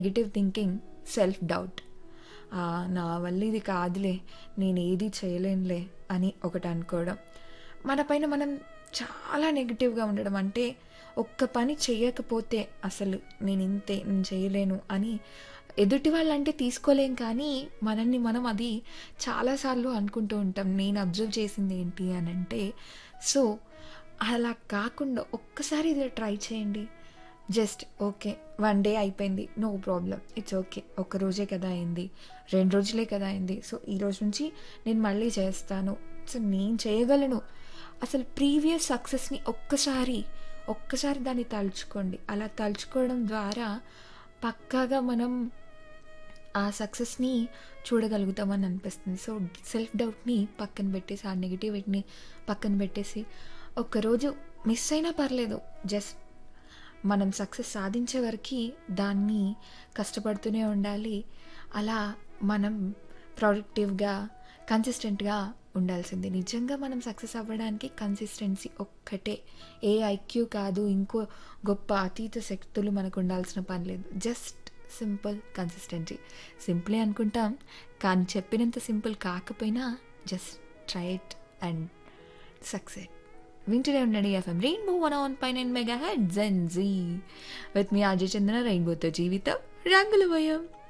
negative thinking self doubt నా వల్ల ఇది కాదులే నేను ఏది చేయలేనులే అని ఒకటి అనుకోవడం మన పైన మనం చాలా నెగిటివ్గా ఉండడం అంటే ఒక్క పని చేయకపోతే అసలు నేను ఇంతే నేను చేయలేను అని ఎదుటి వాళ్ళంటే తీసుకోలేం కానీ మనల్ని మనం అది చాలాసార్లు అనుకుంటూ ఉంటాం నేను అబ్జర్వ్ చేసింది ఏంటి అని అంటే సో అలా కాకుండా ఒక్కసారి ఇది ట్రై చేయండి జస్ట్ ఓకే వన్ డే అయిపోయింది నో ప్రాబ్లం ఇట్స్ ఓకే ఒక్క రోజే కదా అయింది రెండు రోజులే కదా అయింది సో ఈ రోజు నుంచి నేను మళ్ళీ చేస్తాను సో నేను చేయగలను అసలు ప్రీవియస్ సక్సెస్ని ఒక్కసారి ఒక్కసారి దాన్ని తలుచుకోండి అలా తలుచుకోవడం ద్వారా పక్కాగా మనం ఆ సక్సెస్ని చూడగలుగుతామని అనిపిస్తుంది సో సెల్ఫ్ డౌట్ని పక్కన పెట్టేసి ఆ నెగిటివిటీని పక్కన పెట్టేసి ఒక్కరోజు మిస్ అయినా పర్లేదు జస్ట్ మనం సక్సెస్ సాధించే వరకు దాన్ని కష్టపడుతూనే ఉండాలి అలా మనం ప్రొడక్టివ్గా కన్సిస్టెంట్గా ఉండాల్సింది నిజంగా మనం సక్సెస్ అవ్వడానికి కన్సిస్టెన్సీ ఒక్కటే ఏ ఐక్యూ కాదు ఇంకో గొప్ప అతీత శక్తులు మనకు ఉండాల్సిన పని లేదు జస్ట్ సింపుల్ కన్సిస్టెన్సీ సింపులే అనుకుంటాం కానీ చెప్పినంత సింపుల్ కాకపోయినా just try it and success వింటూనే ఉండండి FM rainbow one on pi nine mega head gen Z with me Ajay Chandana రెయిన్బోతో జీవితం రంగుల భయం